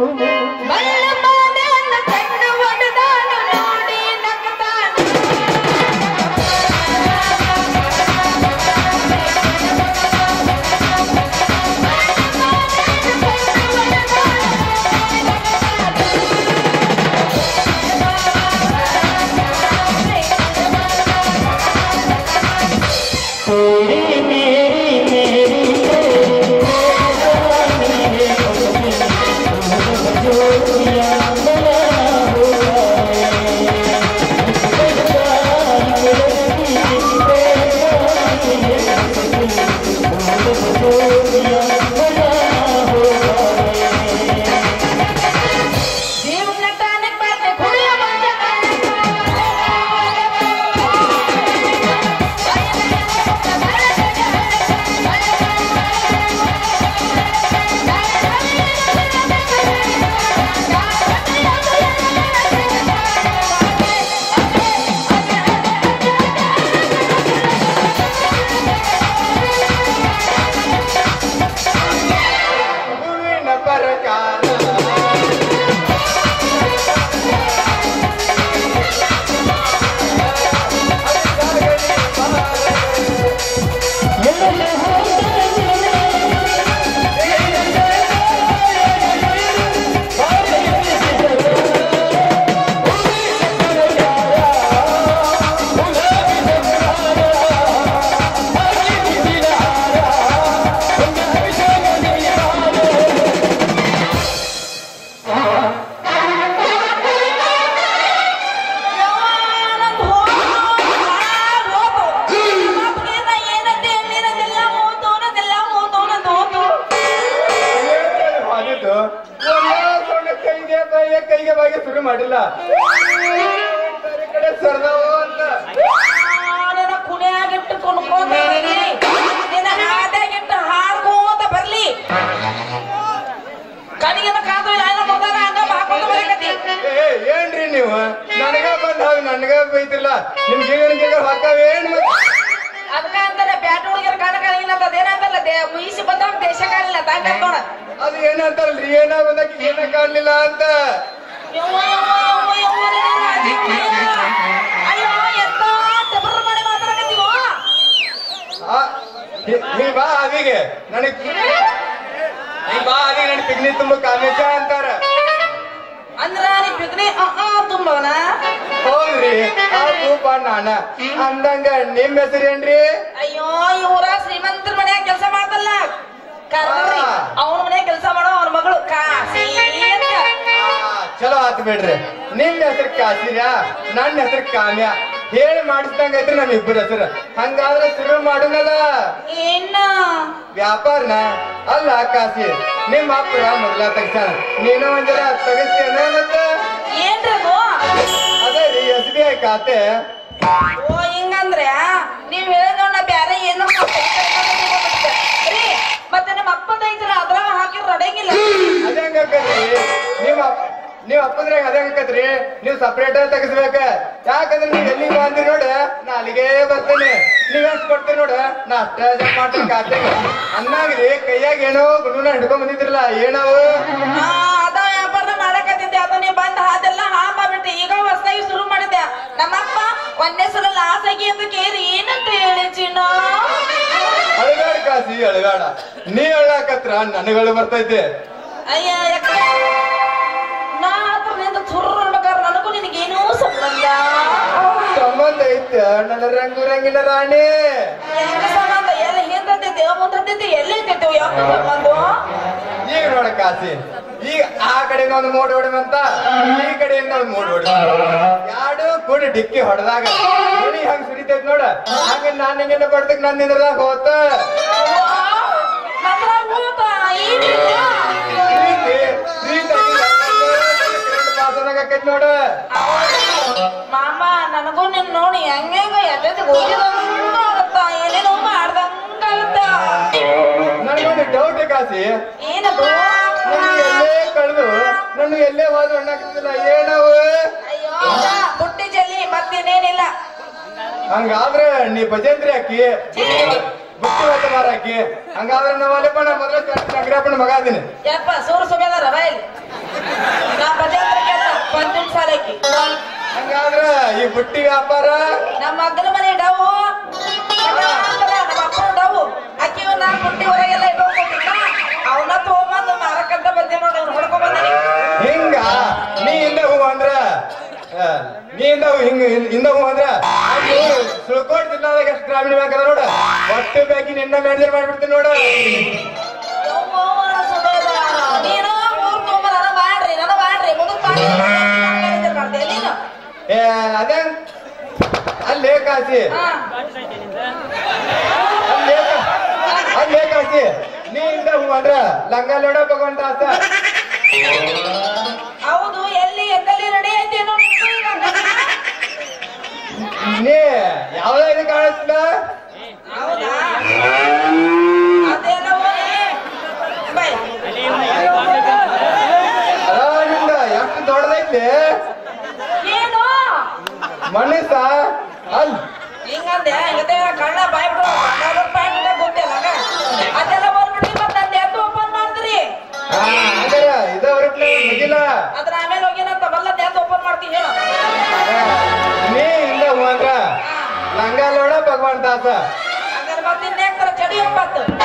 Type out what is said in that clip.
ಮಲ್ಲ ಮಾದನ ಕಣ್ಣು ಒಡೆದಾನು ನೋಡಿ ನಕ್ಕತಾನು ಜೀವನ ತಾನಕ್ ಬಾತೆ ಕುಡಿಯ ಹೂವಿನ ಪ್ರಕಾರ ಮಾಡಿದ್ದು ಕೈಗೆ ಬಾಯಿಗೆ ಕೈಗೆ ಬಾಯಿಗೆ ಶುರು ಮಾಡಿಲ್ಲ ಬೇರೆ ಕಡೆ ಸರ್ದಾವ ಅಂತ ಕುಣಿಯಾಗಿಟ್ಟು ಕುಣ್ಕೋತ ಬರ್ಲಿ ನಿನ್ನ ಹಾದಾಗಿಟ್ಟು ಹಾಡ್ಕೋತ ಬರ್ಲಿ ಕಣಿಗಿನ ಕಾದು ಎಲ್ಲ ಮೊದಲ ಹಂಗ ಹಾಕೋತ ಬರಕತ್ತಿ ಏ, ಏನ್ರಿ ನೀವು ನನಗ ಬಂದ ಹಾಗೆ ನನಗ ಬೈತಿಲ್ಲ ನಿಮ್ ಜೀವನ ಜೀವ ಹಾಕಾವ ಏನ್ ಮತ್ತೆ? ಅದಕ್ಕ ಅಂತಾನೆ ಬ್ಯಾಟ್ ಹುಡುಗಿರ ಕಾಣ ಕಾಣಿಲ್ಲ ಅಂತ ಅದೇನಂತಲ್ಲ ದೇ ಮುಯಿಸಿ ಬಂದಾಗ ದೇಶ ಕಾಣಿಲ್ಲ ತಂಗ ನೋಡ ಅದು ಏನಂತಾರಲ್ರಿ ಏನ ಬಂದಕ್ಕೆ ಏನ ಕಾಣ್ಲಿಲ್ಲ ಅಂತ ಯವ್ವ, ಯವ್ವ, ಯವ್ವ, ಯವ್ವ, ನಿನ್ನ ಅಜ್ಜಿಯ. ಅಯ್ಯೋ ಎಂತ ಟಬರ್ ಮಾಡಿ ಮಾತಾಡಕತ್ತೀವೋ ಆ, ನೀ- ನೀ ಬಾ ಅದಿಗೆ ನನಗ್ ನೀ ಬಾ ಅದಿಗೆ ನನಗೆ ಪಿಗ್ನಿ ತುಂಬ ಕಾಮೇಶ ಅಂತಾರ ಅಂದ್ರ ನೀ ಪಿಗ್ನಿ ತುಂಬವನ ಹೌದ್ರಿ ಆ ತೂಪ ನಾನ ಅಂದಂಗ ನಿಮ್ ಹೆಸರೇನ್ರಿ ಅಯ್ಯೋ ಇವ್ರ ಶ್ರೀಮಂತರ ಮನ್ಯಾಗ ಕೆಲಸ ಮಾಡ್ತಲ್ಲ ಕರ್ದ್ರಿ ಆ. ಅವನ ಮನ್ಯಾಗ ಕೆಲಸ ಮಾಡೋ ಅವನ ಮಗಳು ಕಾಸಿ ಅಂತ ಆ, ಚಲೋ ಆತ್ ಬಿಡ್ರಿ ನಿಮ್ ಹೆಸರು ಕಾಸಿರ ನನ್ನ ಹೆಸರು ಕಾಮ್ಯ ಹೇಳಿ ಮಾಡಿಸ್ದಂಗ ಐತ್ರಿ ನಮ್ ಇಬ್ಬರ ಹೆಸರು ಹಂಗಾದ್ರೆ ಶುರು ಮಾಡುನಲ್ಲ ಏನ ವ್ಯಾಪಾರನ ಅಲ್ಲ ಕಾಸಿ ನಿಮ್ಮ ಅಪ್ಪರ ಮೊದಲ ತೆಗ್ಸಾನ ನೀನು ಒಂದರ ತೆಗಿಸ್ತೇನ ಮತ್ತ ಏನ್ರದು ಅದೇ ರೀ ಎಸ್ ಬಿ ಐ ಖಾತೆ ಓ ಹಿಂಗಂದ್ರೆ ನೀವ್ ಹೇಳಿದವನ್ನ ಬ್ಯಾರೆ ಏನು ರೀ ಮತ್ತೆ ನಿಮ್ಮ ಅಪ್ಪದ ಐತಲ್ಲ ಅದ್ರಾಗ ಹಾಕಿರ್ ರಡಂಗಿಲ್ಲ ಅದೇ ಹಂಗಾಕತ್ರಿ ನಿಮ್ಮ ಅಪ್- ನೀವ್ ಅಪ್ಪಂದ್ರಾಗ ಅದೇ ಹಂಗಾಕತ್ರಿ ನೀವು ಸಪ್ರೇಟ್ ತೆಗಿಸ್ಬೇಕ ಯಾಕಂದ್ರೆ ನೀವ್ ಎಲ್ಲಿಗೆ ಬಂದ್ರಿ ನೋಡ ನಾ ಅಲ್ಲಿಗೆ ಬರ್ತೇನೆ ನೀವ್ ಎಷ್ಟು ಕೊಡ್ತೀರಿ ನೋಡ ನಾ ಅಷ್ಟ ಜಮಾ ಮಾಡ್ತೀನಿ ಖಾತೆಗೆ ಅನ್ನಾಗ್ರಿ ಕೈಯಾಗ ಏನೋ ಗುಣನ ಹಿಡ್ಕೊಂಡ್ ಬಂದಿದ್ರಲ್ಲ ಏನವು ಆ, ಅದ ವ್ಯಾಪಾರ ಮಾಡಕತ್ತಿದ್ದೆ ಅದ ನೀ ಬಂದ್ ಹಾದೆಲ್ಲ ಹಾಕ್ಬಿಟ್ಟೆ ಈಗ ಹೊಸದಾಗಿ ಶುರು ಮಾಡಿದ್ದೆ ನಮ್ಮಪ್ಪ ಒಂದೇ ಸಲ ಲಾಸ್ ಆಗಿ ಅಂತ ಕೇಳಿ ಏನಂತ ಹೇಳಿ ಚಿನ್ನ ಅಳಗಾಡ ಕಾಸಿ ಅಳಗಾಡ ನೀ ಅಳ್ಳಾಕತ್ರ ನನಗಳು ಬರ್ತೈತೆ ಅಯ್ಯ ಯಾಕ? ನಾ ಹತ್ರ ನಿಂದ ಚುರ್ರ ಅನ್ಬೇಕಾದ್ರೆ ನನಗೂ ನಿನಗೇನೂ ಸಂಬಂಧ ಸಂಬಂಧ ಐತೆ ನನ್ನ ರಂಗು ರಂಗಿನ ರಾಣಿ ಹೆಂಗ ಸಂಬಂಧ ಎಲ್ಲ ಹಿಂದತ್ತೈತೆ ಮುಂದತ್ತೈತೆ ಎಲ್ಲಿ ಇರ್ತೈತೆ ಯಾವ ಸಂಬಂಧ ಈಗ ನೋಡ ಕಾಸಿ ಈಗ ಆ ಕಡೆಯಿಂದ ಒಂದು ಮೋಡ್ ಹೊಡಿಮಂತ ಈ ಕಡೆಯಿಂದ ಒಂದು ಮೋಡ್ ಹೊಡಿ ಯಾಡು ಕೂಡಿ ಡಿಕ್ಕಿ ಹೊಡೆದಾಗ ನೋಡಿ ಹಂಗ ಸುರಿತೈತ್ ನೋಡ ಹಂಗ ನಾನ್ ಹಿಂಗೆಲ್ಲ ಬಡ್ದಕ್ ನನ್ ನಿಂದ್ರದಾಗ ಹೋತ ಪ್ರೀತಿ ಪ್ರೀತಿ ಪಾಸನಾಗಕ್ಕೈತ್ ನೋಡ ಮಾಮ ನನಗೂ ನಿನ್ ನೋಡಿ ಹೆಂಗ ಎದ್ದು ಹೋಗಿದಂಗ ಆಗತ್ತ ಏನೇನೋ ಮಾಡ್ದಂಗ ಆಗತ್ತ ನನಗೊಂದು ಡೌಟ್ ಕಾಸಿ ಏನದು ನನಗೆ ಎಲ್ಲೇ ಕಳೆದು ನನ್ನ ಎಲ್ಲೇ ಹೋದ್ರು ಅಣ್ಣಾಕತ್ತಿಲ್ಲ ಏನವು ಅಯ್ಯೋ ಬುಟ್ಟಿ ಜಲ್ಲಿ ಮತ್ತೇನೇನಿಲ್ಲ ಹಂಗಾದ್ರೆ ನೀ ಭಜಂತ್ರಿ ಹಾಕಿ ಬುಟ್ಟಿ ಹೊತ್ತ ಮಾರಾಕಿ ಹಂಗಾದ್ರೆ ನಾವ್ ಅಲ್ಲಪ್ಪ ನಾ ಮೊದಲ ಚಂದ್ರಪ್ಪನ ಮಗ ಅದೀನಿ ಯಪ್ಪ ಸೂರು ಸುಬೇದಾರ ಬೈಲ್ ಈ ಬುಟ್ಟಿ ವ್ಯಾಪಾರ ನಮ್ಮ ಮಗನ ಮನೆ ಡವು ನಮ್ಮ ಅಪ್ಪನ ಡವು ಅಕ್ಕಿ ನಾ ಪುಟ್ಟಿ ಹೊರಗೆಲ್ಲ ಇಟ್ಕೊಂಡ್ಬಿಟ್ಟಿದ್ದ ಅವನ್ನ ತಗೊಂಬಂದು ಮಾರಕ್ಕಂತ ಬಂದೆ ನೋಡಿ ಅವ್ನು ಹೊಡ್ಕೊಂಡ್ ಬಂದಿನಿ ಹಿಂಗ ನೀ ಹಿಂದ ಹೂ ಅಂದ್ರ ಆ, ನೀ ಹಿಂದ ಹೂ ಹಿಂಗ ಹಿಂದ ಹೂ ಅಂದ್ರ ಅಲ್ಲಿ ಸುಳ್ಕೋಟ್ ಜಿಲ್ಲಾದಾಗ ಎಷ್ಟು ಗ್ರಾಮೀಣ ಬ್ಯಾಂಕ್ ಅದ ನೋಡ ಒಟ್ಟು ಬ್ಯಾಂಕಿನ ನಿನ್ನ ಮ್ಯಾನೇಜರ್ ಮಾಡ್ಬಿಡ್ತೀನಿ ನೋಡು ನೀನು ಊರ್ ತುಂಬ ನನ್ನ ಮಾಡ್ರಿ ನನ್ನ ಮಾಡ್ರಿ ಮುದುಕ್ ಮಾಡಿ ಮಾಡ್ದೆ ನೀನು ಏ ಅದೇ ಅಲ್ಲೇ ಕಾಸಿ ಹಾ ಅಲ್ಲೇ ಕಾ- ಅಲ್ಲೇ ಕಾಸಿ ನೀ ಹಿಂದ ಹೂ ಅಂದ್ರ ಲಂಗ ಲೋಡ ಭಗವಂತ ಆತ ಹೌದು ಎಲ್ಲಿ ಎತ್ತಲ್ಲಿ ರೆಡಿ ಐತಿ ಏನೋ ನಿಂತು ಈಗ ನೀ ಯಾವ್ದ ಇದು ಕಾಣಿಸ್ತಿಲ್ಲ ಹೌದಾ ಅದೆಲ್ಲ ಹೋಗಿ ಬೈ ಅದ ನಿಂದ ಎಷ್ಟು ದೊಡ್ಡದೈತಿ ಏನು ಮನಸ್ಸ ಅಲ್ ಹಿಂಗಂದೆ ಹಿಂಗದೆ ಕಳ್ಳ ಬಾಯ್ ಬಿಡು ನಲ್ವತ್ತು ಪಾಯಿಂಟ್ ಗೊತ್ತಿಲ್ಲ ನಂಗ. ಅದೆಲ್ಲ ಬಂದ್ಬಿಟ್ರಿ ಮತ್ತೆ ನಂದು ಎದ್ದು ಓಪನ್ ಮಾಡ್ತೀರಿ ಹಾ ಅದರ ಇದ ಹೊರಟ್ಲೆ ಮುಗಿಲ್ಲ ಅದ್ರ ಆಮೇಲೆ ಹೋಗಿನಂತ ಬಲ್ಲದ ಎದ್ದು ಓಪನ್ ಮಾಡ್ತೀನಿ ಹೇಳು ನೀ ಹಿಂದ ಹೂ ಅಂದ್ರ ಲಂಗ ಲೋಡ ಭಗವಂತ ಆತ ಹಂಗಾರೆ ಮತ್ತೆ ಇನ್ನೇಕ್ತರ ಚಡಿ ಒಂಬತ್ತು